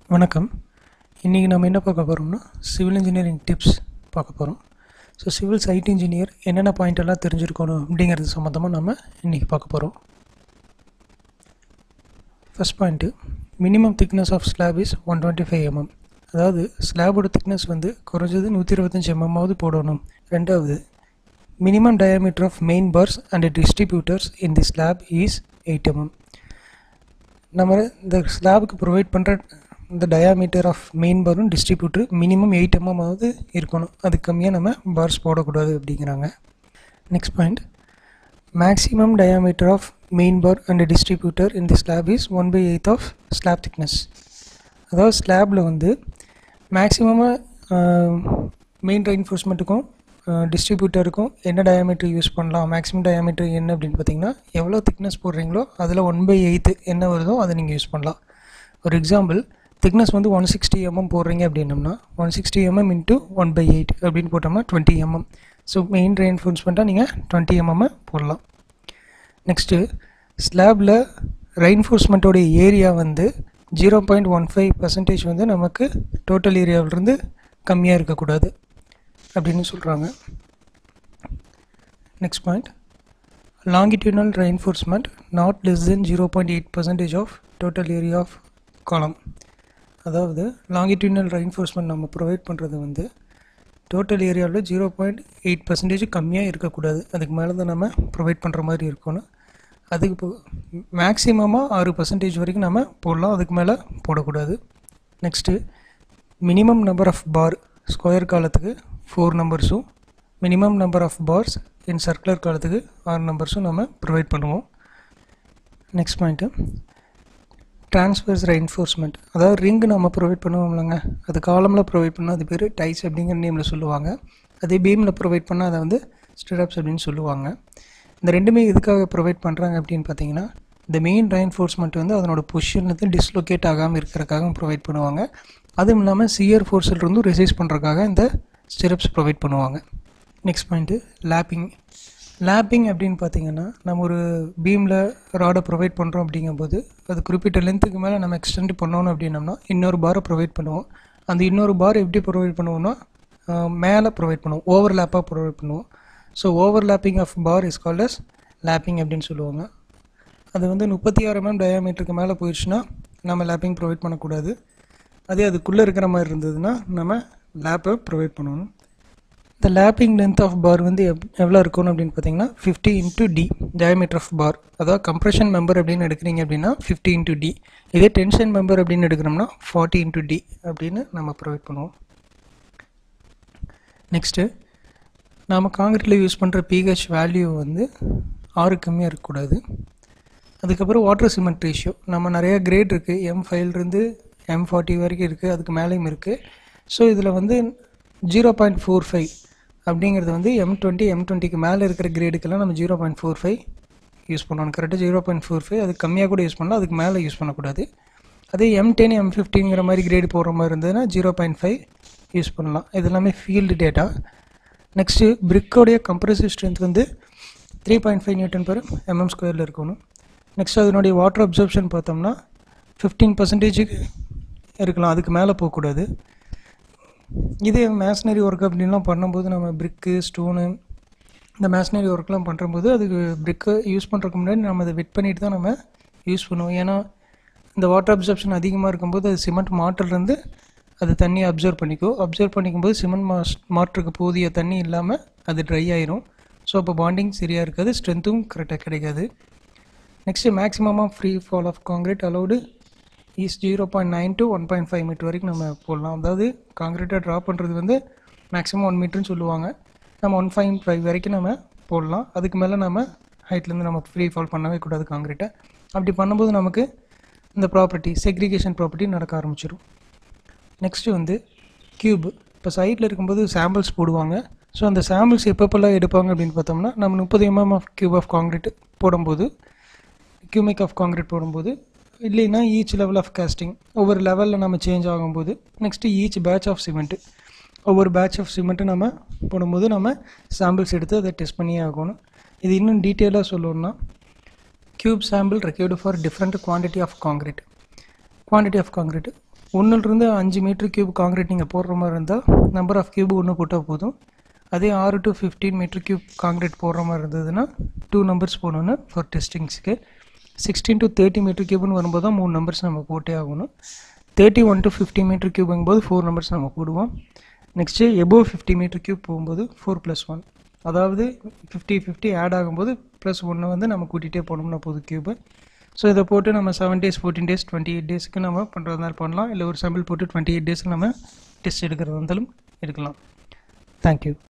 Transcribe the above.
வணக்கம் இன்றைக்கி நம்ம என்ன பார்க்க போகிறோம்னா சிவில் இன்ஜினியரிங் டிப்ஸ் பார்க்க போகிறோம் ஸோ சிவில் சைட் இன்ஜினியர் என்னென்ன பாயிண்ட் எல்லாம் தெரிஞ்சிருக்கணும் அப்படிங்கிறது சம்மந்தமாக நம்ம இன்றைக்கி பார்க்க போகிறோம் first point minimum thickness of slab is one twenty five mm அதாவது ஸ்லாபோட திக்னஸ் வந்து குறைஞ்சது நூற்றி இருபத்தஞ்சி எம்எம்மாவது போடணும் ரெண்டாவது minimum diameter of main bars and distributors in the slab is eight mm நம்ம இந்த ஸ்லாபுக்கு ப்ரொவைட் பண்ணுற இந்த டயாமீட்டர் ஆஃப் மெயின் பாரும் டிஸ்ட்ரிபியூட்டர் மினிமம் எயிட் எம்எம்மாவது இருக்கணும் அது கம்மியாக நம்ம பார்ஸ் போடக்கூடாது அப்படிங்கிறாங்க next point maximum diameter of main bar and distributor in the slab is one by eighth of slab thickness அதாவது ஸ்லாபில் வந்து மேக்ஸிமமாக மெயின் ரெயின்ஃபோர்ஸ்மெண்ட்டுக்கும் டிஸ்ட்ரிபியூட்டருக்கும் என்ன டயாமீட்டர் யூஸ் பண்ணலாம் மேக்ஸிமம் டயாமீட்டர் என்ன அப்படின்னு பார்த்தீங்கன்னா எவ்வளோ திக்னஸ் போடுறீங்களோ அதில் ஒன் பை எயித்து என்ன வருதோ அதை நீங்கள் யூஸ் பண்ணலாம் ஒரு எக்ஸாம்பிள் திக்னஸ் வந்து ஒன் சிக்ஸ்டி எம்எம் போடுறீங்க அப்படின்னம்னா one sixty mm into one by eight அப்படின்னு போட்டோம்னா டுவெண்ட்டி எம்எம் ஸோ மெயின் ரெயின்ஃபோர்ஸ்மெண்ட்டாக நீங்கள் டுவெண்ட்டி எம்எம் போடலாம் நெக்ஸ்ட்டு ஸ்லாபில் ரெயின்ஃபோர்ஸ்மெண்ட்டோடைய ஏரியா வந்து zero point one five percentage வந்து நமக்கு டோட்டல் ஏரியாவிலிருந்து கம்மியாக இருக்கக்கூடாது அப்படின்னு சொல்கிறாங்க next point longitudinal reinforcement not less than 0.8 percentage of total area of column அதாவது longitudinal reinforcement நம்ம ப்ரொவைட் பண்ணுறது வந்து டோட்டல் ஏரியாவில் ஜீரோ பாயிண்ட் எயிட் பர்சன்டேஜ் கம்மியாக இருக்கக்கூடாது அதுக்கு மேலே தான் நம்ம ப்ரொவைட் பண்ணுற மாதிரி இருக்கணும் அதுக்கு இப்போ மேக்ஸிமமாக ஆறு பர்சன்டேஜ் வரைக்கும் நம்ம போடலாம் அதுக்கு மேலே போடக்கூடாது next minimum number of bar square காலத்துக்கு ஃபோர் நம்பர்ஸும் minimum number of bars in circular காலத்துக்கு ஆறு நம்பர்ஸும் நம்ம ப்ரொவைட் பண்ணுவோம் நெக்ஸ்ட் பாயிண்ட்டு ட்ரான்ஸ்ஃபர்ஸ் ரெயின்ஃபோர்ஸ்மெண்ட் அதாவது ரிங் நம்ம ப்ரொவைட் பண்ணுவோம்லங்க அது காலமில் ப்ரொவைட் பண்ணால் அது பேர் டைஸ் அப்படிங்கிற நேமில் சொல்லுவாங்க அதே பீமில் ப்ரொவைட் பண்ணால் அதை வந்து ஸ்டிரப்ஸ் அப்படின்னு சொல்லுவாங்க இந்த ரெண்டுமே எதுக்காக ப்ரொவைட் பண்ணுறாங்க அப்படின்னு பார்த்தீங்கன்னா இந்த மெயின் ரெயின்ஃபோர்ஸ்மெண்ட் வந்து அதனோட பொசிஷன் வந்து டிஸ்லொகேட் ஆகாமல் இருக்கிறக்காக ப்ரொவைட் பண்ணுவாங்க அதுவும் இல்லாமல் சியர் ஃபோர்ஸிலிருந்து ரெசைஸ் பண்ணுறதுக்காக இந்த ஸ்டிரப்ஸ் ப்ரொவைட் பண்ணுவாங்க நெக்ஸ்ட் பாயிண்ட்டு லேப்பிங் லேப்பிங் அப்படின்னு பார்த்தீங்கன்னா நம்ம ஒரு பீமில் ராடை ப்ரொவைட் பண்ணுறோம் அப்படிங்கும்போது அது குறிப்பிட்ட லென்த்துக்கு மேலே நம்ம எக்ஸ்டெண்ட் பண்ணோம் அப்படின்னம்னா இன்னொரு பாரை ப்ரொவைட் பண்ணுவோம் அந்த இன்னொரு பார் எப்படி ப்ரொவைட் பண்ணுவோம்னா மேலே ப்ரொவைட் பண்ணுவோம் ஓவர் லேப்பாக ப்ரொவைட் பண்ணுவோம் so overlapping of bar is called as lapping அப்படின்னு சொல்லுவாங்க அது வந்து முப்பத்தி ஆறு எம்எம் டயாமீட்டருக்கு மேலே போயிடுச்சுன்னா நம்ம லேப்பிங் ப்ரொவைட் பண்ணக்கூடாது அதே அதுக்குள்ளே இருக்கிற மாதிரி இருந்ததுன்னா நம்ம லேப்பை ப்ரொவைட் பண்ணணும் இந்த லேப்பிங் லென்த் ஆஃப் பார் வந்து எவ் எவ்வளோ இருக்கணும் அப்படின்னு பார்த்தீங்கன்னா fifty into d diameter of bar அதாவது கம்ப்ரெஷன் மெம்பர் அப்படின்னு எடுக்கிறீங்க அப்படின்னா ஃபிஃப்டி இன்ட்டு டி இதே டென்ஷன் மெம்பர் அப்படின்னு எடுக்கிறோம்னா ஃபார்ட்டி இன்ட்டு டி அப்படின்னு நம்ம ப்ரொவைட் பண்ணுவோம் நெக்ஸ்ட்டு நாம் காங்கிரீட்டில் யூஸ் பண்ணுற பிஹெச் வேல்யூ வந்து ஆறு கம்மியாக இருக்கக்கூடாது அதுக்கப்புறம் வாட்டர் சிமெண்ட் ரேஷியோ நம்ம நிறைய கிரேட் இருக்குது எம் ஃபைவ்லேருந்து எம் ஃபார்ட்டி வரைக்கும் இருக்குது அதுக்கு மேலேயும் இருக்குது ஸோ இதில் வந்து ஜீரோ பாயிண்ட் ஃபோர் ஃபைவ் அப்படிங்கிறது வந்து எம் டுவெண்ட்டி எம் டுவெண்ட்டிக்கு மேலே இருக்கிற கிரேடுக்கெல்லாம் நம்ம zero point four five use பண்ணணும் கரெக்டாக ஜீரோ பாயிண்ட் ஃபோர் ஃபைவ் அது கம்மியாக கூட யூஸ் பண்ணலாம் அதுக்கு மேலே யூஸ் பண்ணக்கூடாது அதே எம் டென் எம் ஃபிஃப்டிங்கிற மாதிரி கிரேடு போடுற மாதிரி இருந்ததுன்னா ஜீரோ பாயிண்ட் ஃபைவ் யூஸ் பண்ணலாம் இது எல்லாமே ஃபீல்டு டேட்டா நெக்ஸ்ட்டு பிரிக்கோடைய கம்ப்ரசிவ் ஸ்ட்ரென்த் வந்து three point five newton per mm ஸ்கொயரில் இருக்கணும் நெக்ஸ்ட் அதனுடைய வாட்டர் அப்சர்ப்ஷன் பார்த்தோம்னா ஃபிஃப்டீன் பர்சன்டேஜுக்கு இருக்கலாம் அதுக்கு மேலே போகக்கூடாது இதே மேஷ்னரி ஒர்க் அப்படின்லாம் பண்ணும்போது நம்ம பிரிக்கு ஸ்டோனு இந்த மேஷ்னரி ஒர்க்லாம் பண்ணும்போது அதுக்கு பிரிக்கை யூஸ் பண்ணுறதுக்கு முன்னாடி நம்ம அதை வெட் பண்ணிட்டு தான் நம்ம யூஸ் பண்ணுவோம் ஏன்னா இந்த வாட்டர் அப்சர்ப்ஷன் அதிகமாக இருக்கும்போது அது சிமெண்ட் மாட்டிலேருந்து அது தண்ணியை அப்சர்வ் பண்ணிக்கும் அப்சர்வ் பண்ணிக்கும்போது சிமெண்ட் மாஸ் மாற்றுக்கு போதிய தண்ணி இல்லாமல் அது ட்ரை ஆயிரும் ஸோ அப்போ பாண்டிங் சரியாக இருக்காது ஸ்ட்ரென்த்தும் கரெக்டாக கிடைக்காது நெக்ஸ்ட்டு மேக்ஸிமமாக free fall of concrete allowed is zero point nine to one point five metre வரைக்கும் நம்ம போடலாம் அதாவது காங்கிரீட்டாக ட்ரா பண்ணுறது வந்து மேக்ஸிமம் ஒன் மீட்டர்னு சொல்லுவாங்க நம்ம ஒன் ஃபைவ் ஃபைவ் வரைக்கும் நம்ம போடலாம் அதுக்கு மேலே நம்ம ஹைட்லேருந்து நம்ம ஃப்ரீ ஃபால் பண்ணவே கூடாது காங்கிரீட்டை அப்படி பண்ணும்போது நமக்கு இந்த ப்ராப்பர்ட்டி செக்ரிகேஷன் ப்ராப்பர்ட்டி நடக்க ஆரம்பிச்சிடும் நெக்ஸ்ட்டு வந்து க்யூப் இப்போ சைட்டில் இருக்கும்போது சாம்பிள்ஸ் போடுவாங்க ஸோ அந்த சாம்பிள்ஸ் எப்பப்பெல்லாம் எடுப்பாங்க அப்படின்னு பார்த்தோம்னா நம்ம முப்பது mm of cube of concrete போடும்போது கியூமிக் ஆஃப் காங்கிரீட் போடும்போது இல்லைன்னா ஈச் லெவல் ஆஃப் காஸ்டிங் ஒவ்வொரு லெவலில் நம்ம சேஞ்ச் ஆகும்போது next each batch of cement ஒவ்வொரு பேட்ச் ஆஃப் சிமெண்ட்டு நம்ம போடும்போது நம்ம சாம்பிள்ஸ் எடுத்து அதை டெஸ்ட் பண்ணியே ஆகணும் இது இன்னும் டீட்டெயிலாக சொல்லணும்னா cube sample required for different quantity of concrete quantity of concrete ஒன்றுலேருந்து அஞ்சு மீட்டர் கியூப் காங்கிரீட் நீங்கள் போடுற மாதிரி இருந்தால் நம்பர் ஆஃப் கியூப் ஒன்று போட்டால் போதும் அதே ஆறு to fifteen metre cube concrete போடுற மாதிரி இருந்ததுன்னா டூ நம்பர்ஸ் போடணும் ஃபார் டெஸ்டிங்ஸ்க்கு சிக்ஸ்டீன் டு தேர்ட்டி மீட்டர் கியூப்னு வரும்போது தான் மூணு நம்பர்ஸ் நம்ம போட்டே ஆகணும் thirty one to fifty metre கியூபுங்கும்போது ஃபோர் நம்பர்ஸ் நம்ம போடுவோம் next above fifty metre cube போகும்போது ஃபோர் ப்ளஸ் ஒன் அதாவது ஃபிஃப்டி ஃபிஃப்டி ஆட் ஆகும்போது ப்ளஸ் ஒன்று வந்து நம்ம கூட்டிகிட்டே போனோம்னா போது கியூபு ஸோ இதை போட்டு நம்ம seven days fourteen days twenty eight டேஸ்க்கு நம்ம பண்ணுறது மாதிரி பண்ணலாம் இல்லை ஒரு சாம்பிள் போட்டு டுவெண்ட்டி எயிட் டேஸ்க்கு நம்ம டெஸ்ட் எடுக்கிறது இருந்தாலும் எடுக்கலாம் தேங்க்யூ